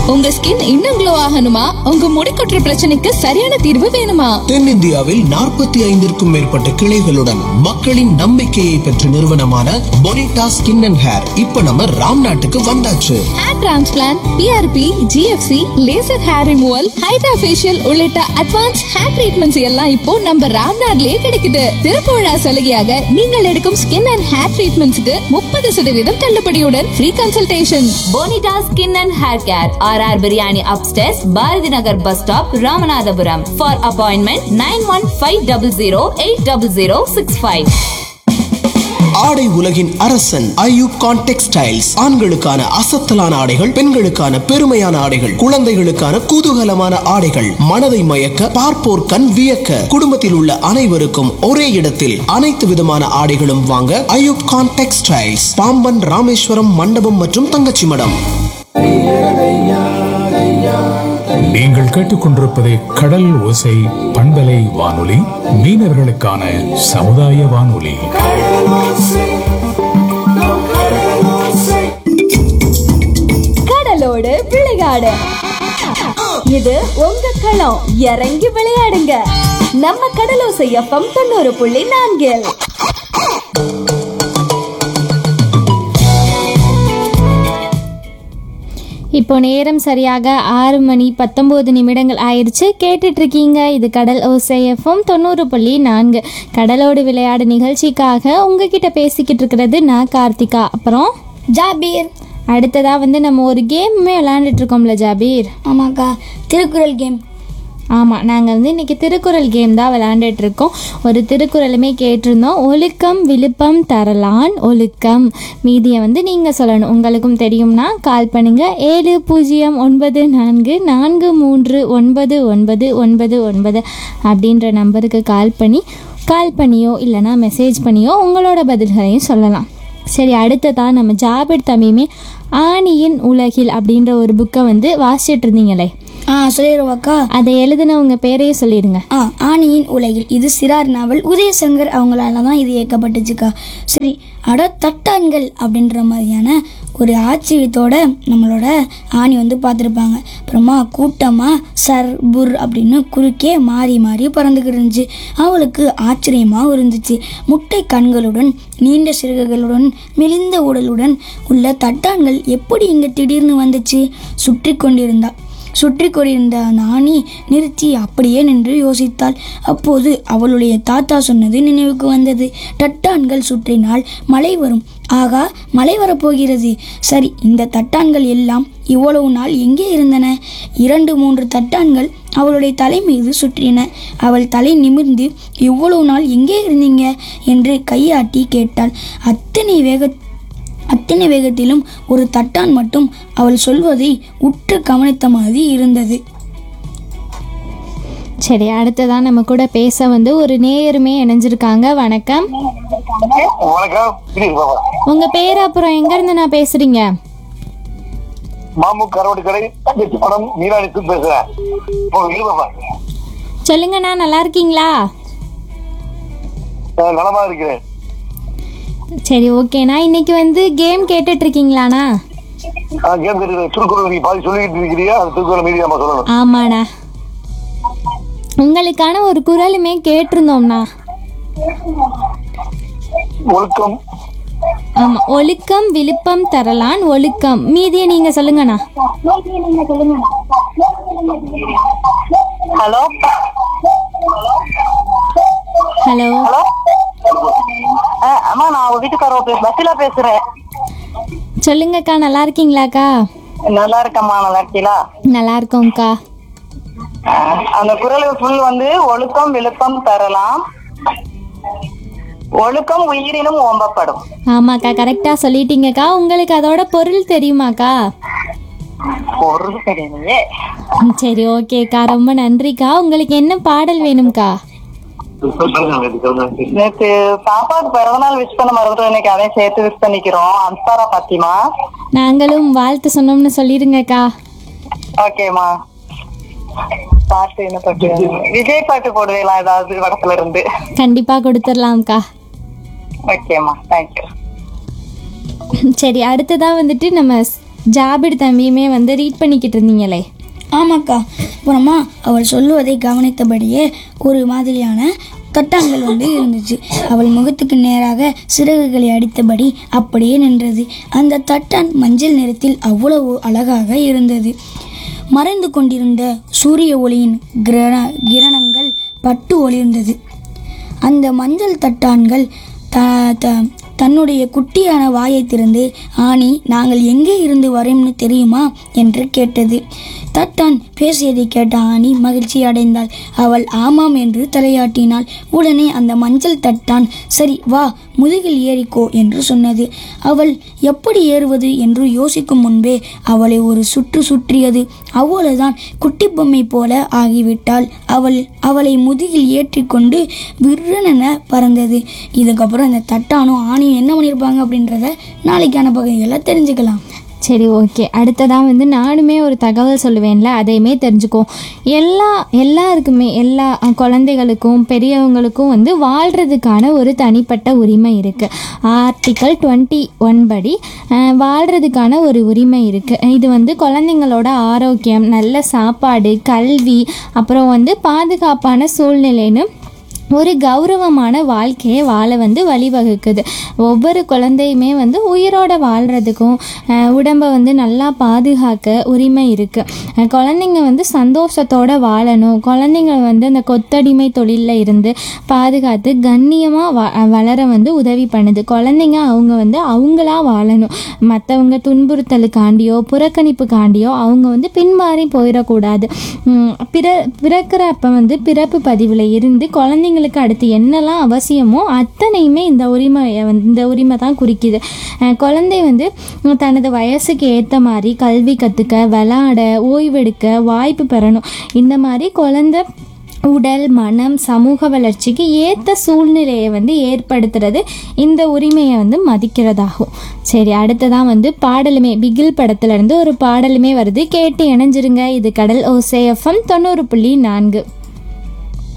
உங்க ஸ்கின் இன்னும் க்ளோ ஆகணுமா உங்க முடி கொட்டுற பிரச்சனைக்கு சரியான தீர்வு வேணுமா தென்னிந்தியாவில் நாற்பத்தி ஐந்திற்கும் மேற்பட்ட கிளைகளுடன் மக்களின் நம்பிக்கையை பெற்ற நிறுவனமான பொனிட்டா ஸ்கின் அண்ட் ஹேர் இப்ப நம்ம ராம் நாட்டுக்கு வந்தாச்சு hair transplant PRP GFC laser hair removal hydra facial உள்ளிட்ட அட்வான்ஸ் ஹேர் ட்ரீட்மெண்ட்ஸ் எல்லாம் இப்போ நம்ம ராம்நாட்லயே கிடைக்குது திறப்பு விழா சலுகையாக நீங்கள் எடுக்கும் ஸ்கின் அண்ட் ஹேர் ட்ரீட்மெண்ட்ஸ்க்கு முப்பது சதவீதம் தள்ளுபடியுடன் free consultation Bonita skin and hair care R R biryani upstairs Bharathi Nagar bus stop Ramanathapuram for appointment nine one five double zero eight double zero six five ஆடை உலகின் அரசன் ஐயூப் கான் டெக்ஸ்டைல்ஸ் ஆண்களுக்கான அசத்தலான ஆடைகள் பெண்களுக்கான பெருமையான ஆடைகள் குழந்தைகளுக்கான குதூகலமான ஆடைகள் மனதை மயக்க பார்ப்போர் கண் வியக்க குடும்பத்தில் உள்ள அனைவருக்கும் ஒரே இடத்தில் அனைத்து விதமான ஆடைகளும் வாங்க ஐயூப் கான் டெக்ஸ்டைல்ஸ் பாம்பன் ராமேஸ்வரம் மண்டபம் மற்றும் தங்கச்சி மடம் நீங்கள் கேட்டுக்கொண்டிருப்பது கடல் ஓசை பண்பலை வானொலி மீனவர்களுக்கான சமுதாய வானொலி கடலோடு விளையாடு இது உங்க களம் இறங்கி விளையாடுங்க நம்ம கடலோசை எஃப்எம் தொண்ணூறு புள்ளி நான்கில் இப்போ நேரம் சரியாக ஆறு மணி பத்தொம்போது நிமிடங்கள் ஆயிடுச்சு கேட்டுட்டு இருக்கீங்க இது கடல் ஓசைஎஃப்எம் தொண்ணூறு புள்ளி நான்கு கடலோடு விளையாடு நிகழ்ச்சிக்காக உங்ககிட்ட பேசிக்கிட்டு இருக்கிறது நான் கார்த்திகா அப்புறம் ஜாபீர் அடுத்ததாக வந்து நம்ம ஒரு கேமுமே விளையாண்டுட்டு இருக்கோம்ல ஜாபீர் ஆமாக்கா திருக்குறள் கேம் ஆமாம் நாங்கள் வந்து இன்றைக்கி திருக்குறள் கேம் தான் விளையாண்டுட்டு இருக்கோம் ஒரு திருக்குறளுமே கேட்டிருந்தோம் ஒழுக்கம் விழுப்பம் தரலான் ஒழுக்கம் மீதியை வந்து நீங்கள் சொல்லணும் உங்களுக்கும் தெரியும்னா கால் பண்ணுங்கள் ஏழு பூஜ்ஜியம் ஒன்பது நான்கு நான்கு மூன்று ஒன்பது ஒன்பது ஒன்பது ஒன்பது அப்படின்ற நம்பருக்கு கால் பண்ணி கால் பண்ணியோ இல்லைனா மெசேஜ் பண்ணியோ உங்களோட பதில்களையும் சொல்லலாம் சரி அடுத்ததான் நம்ம ஜாபிர் தம்பியுமே ஆணியின் உலகில் அப்படின்ற ஒரு புக்கை வந்து வாசிச்சிட்டு இருந்தீங்களே ஆ சொல்லிடுவாக்கா அதை எழுதினவங்க பேரையே சொல்லிடுங்க ஆ ஆணியின் உலகில் இது சிறார் நாவல் உதயசங்கர் அவங்களால தான் இது இயக்கப்பட்டுச்சுக்கா சரி அட தட்டான்கள் அப்படின்ற மாதிரியான ஒரு ஆச்சரியத்தோட நம்மளோட ஆணி வந்து பார்த்துருப்பாங்க அப்புறமா கூட்டமாக சர் புர் அப்படின்னு குறுக்கே மாறி மாறி பறந்துக்கிட்டு இருந்துச்சு அவளுக்கு ஆச்சரியமாகவும் இருந்துச்சு முட்டை கண்களுடன் நீண்ட சிறகுகளுடன் மெலிந்த உடலுடன் உள்ள தட்டான்கள் எப்படி இங்கே திடீர்னு வந்துச்சு சுற்றி கொண்டிருந்தா சுற்றி கொண்டிருந்த அந்த ஆணி நிறுத்தி அப்படியே நின்று யோசித்தாள் அப்போது அவளுடைய தாத்தா சொன்னது நினைவுக்கு வந்தது தட்டான்கள் சுற்றினால் மழை வரும் ஆகா மழை வரப்போகிறது சரி இந்த தட்டான்கள் எல்லாம் இவ்வளவு நாள் எங்கே இருந்தன இரண்டு மூன்று தட்டான்கள் அவளுடைய தலை மீது சுற்றின அவள் தலை நிமிர்ந்து இவ்வளவு நாள் எங்கே இருந்தீங்க என்று கையாட்டி கேட்டாள் அத்தனை வேக அத்தனை வேகத்திலும் ஒரு தட்டான் மட்டும் அவள் சொல்வதை உற்று கவனித்த மாதிரி இருந்தது சரி அடுத்ததான் நம்ம கூட பேச வந்து ஒரு நேயருமே இணைஞ்சிருக்காங்க வணக்கம் வணக்கம் பிரிவு பாப்பா உங்க பேர் அப்புறம் எங்க இருந்து நான் பேசுறீங்க மாமு கரோடு கடை தங்கச்சி படம் மீனாடித்து பேசுறேன் ஓ, இரு பாப்பா சொல்லுங்கண்ணா நல்லா இருக்கீங்களா நான் நலமா இருக்கிறேன் சரி ஓகேண்ணா இன்னைக்கு வந்து கேம் கேட்டுட்டு இருக்கீங்களாண்ணா நான் கேம் கேட்டு திருக்குறள் நீ பாதி சொல்லிக்கிட்டு இருக்கிறியா அந்த திருக்குறள் மீறி நம்ம சொல்லணும் ஆமாண்ணா உங்களுக்கான ஒரு குரலுமே கேட்டிருந்தோம்ண்ணா ஒழுக்கம் ஆமா ஒழுக்கம் விழுப்பம் தரலான் ஒழுக்கம் மீதியை நீங்க சொல்லுங்கண்ணா ஹலோ ஹலோ ஹலோ அம்மா நான் உங்க வீட்டுக்காரவ பேச பஸ்ல பேசுறேன் சொல்லுங்கக்கா நல்லா இருக்கீங்களாக்கா நல்லா இருக்கம்மா நல்லா இருக்கீங்களா நல்லா இருக்கோம்க்கா அஹ், அந்த குரல் ஃபுல் வந்து ஒழுக்கம் விழுப்பம் தரலாம் ஒழுக்கம் உயிரினும் ஓம்பப்படும் ஆமாக்கா கரெக்டா சொல்லிட்டீங்கக்கா உங்களுக்கு அதோட பொருள் தெரியுமாக்கா பொருள் தெரியலையே ம், சரி ஓகேக்கா ரொம்ப நன்றிக்கா உங்களுக்கு என்ன பாடல் வேணும்க்கா நேத்து பாப்பாவுக்கு பிறந்தநாள் விஷ் பண்ண மறந்துட்டோம் இன்னைக்கு அதையும் சேர்த்து விஷ் பண்ணிக்கிறோம் அன்சாரா பாத்திமா நாங்களும் வாழ்த்து சொன்னோம்னு சொல்லிடுங்கக்கா ஓகேம்மா பாட்டு என்ன பாட்டு விஜய் பாட்டு போடுவீங்களா ஏதாவது படத்துல இருந்து கண்டிப்பா கொடுத்துடலாம்க்கா ஓகேம்மா தேங்க்யூ சரி அடுத்ததா வந்துட்டு நம்ம ஜாபிர் தம்பியுமே வந்து ரீட் பண்ணிக்கிட்டு இருந்தீங்களே ஆமாக்கா அப்புறமா அவள் சொல்லுவதை கவனித்தபடியே ஒரு மாதிரியான தட்டான்கள் வந்து இருந்துச்சு அவள் முகத்துக்கு நேராக சிறகுகளை அடித்தபடி அப்படியே நின்றது அந்த தட்டான் மஞ்சள் நிறத்தில் அவ்வளவு அழகாக இருந்தது மறைந்து கொண்டிருந்த சூரிய ஒளியின் கிரண கிரணங்கள் பட்டு ஒளிர்ந்தது அந்த மஞ்சள் தட்டான்கள் த த தன்னுடைய குட்டியான வாயை திறந்து ஆனி நாங்கள் எங்கே இருந்து வரோம்னு தெரியுமா என்று கேட்டது தட்டான் பேசியதை கேட்ட ஆனி மகிழ்ச்சி அடைந்தாள் அவள் ஆமாம் என்று தலையாட்டினாள் உடனே அந்த மஞ்சள் தட்டான் சரி வா முதுகில் ஏறிக்கோ என்று சொன்னது அவள் எப்படி ஏறுவது என்று யோசிக்கும் முன்பே அவளை ஒரு சுற்று சுற்றியது அவ்வளவுதான் குட்டி பொம்மை போல ஆகிவிட்டாள் அவள் அவளை முதுகில் ஏற்றிக்கொண்டு விற்றென பறந்தது இதுக்கப்புறம் இந்த தட்டானும் ஆணியும் என்ன பண்ணியிருப்பாங்க அப்படின்றத நாளைக்கான பகுதிகளில் தெரிஞ்சுக்கலாம் சரி ஓகே அடுத்ததாக வந்து நானுமே ஒரு தகவல் சொல்லுவேன்ல அதையுமே தெரிஞ்சுக்கோ எல்லா எல்லாருக்குமே எல்லா அஹ், குழந்தைகளுக்கும் பெரியவங்களுக்கும் வந்து வாழ்கிறதுக்கான ஒரு தனிப்பட்ட உரிமை இருக்குது ஆர்டிக்கல் டுவெண்ட்டி ஒன் படி அஹ், வாழ்கிறதுக்கான ஒரு உரிமை இருக்குது இது வந்து குழந்தைங்களோட ஆரோக்கியம் நல்ல சாப்பாடு கல்வி அப்புறம் வந்து பாதுகாப்பான சூழ்நிலைன்னு ஒரு கௌரவமான வாழ்க்கையை வாழ வந்து வழிவகுக்குது ஒவ்வொரு குழந்தையுமே வந்து உயிரோட வாழ்கிறதுக்கும் உடம்பை வந்து நல்லா பாதுகாக்க உரிமை இருக்குது குழந்தைங்க வந்து சந்தோஷத்தோட வாழணும் குழந்தைங்க வந்து அந்த கொத்தடிமை தொழிலில் இருந்து பாதுகாத்து கண்ணியமாக வ வளர வந்து உதவி பண்ணுது குழந்தைங்க அவங்க வந்து அவங்களா வாழணும் மற்றவங்க துன்புறுத்தலுக்காண்டியோ புறக்கணிப்புக்காண்டியோ அவங்க வந்து பின்மாறி போயிடக்கூடாது உம், பிற பிறக்கிறப்ப வந்து பிறப்பு பதிவில் இருந்து குழந்தைங்களுக்கு அடுத்து என்னெல்லாம் அவசியமோ அத்தனையுமே இந்த உரிமையை வந்து இந்த உரிமை தான் குறிக்குது அஹ் குழந்தை வந்து உம், தனது வயசுக்கு ஏற்ற மாதிரி கல்வி கற்றுக்க விளாட ஓய்வெடுக்க வாய்ப்பு பெறணும் இந்த மாதிரி குழந்தை உடல் மனம் சமூக வளர்ச்சிக்கு ஏற்ற சூழ்நிலையை வந்து ஏற்படுத்துறது இந்த உரிமையை வந்து மதிக்கிறதாகும் சரி அடுத்ததான் வந்து பாடலுமே பிகில் படத்துல இருந்து ஒரு பாடலுமே வருது கேட்டு இணைஞ்சிருங்க இது கடல் ஓசேஎஃப்எம் தொண்ணூறு புள்ளி நான்கு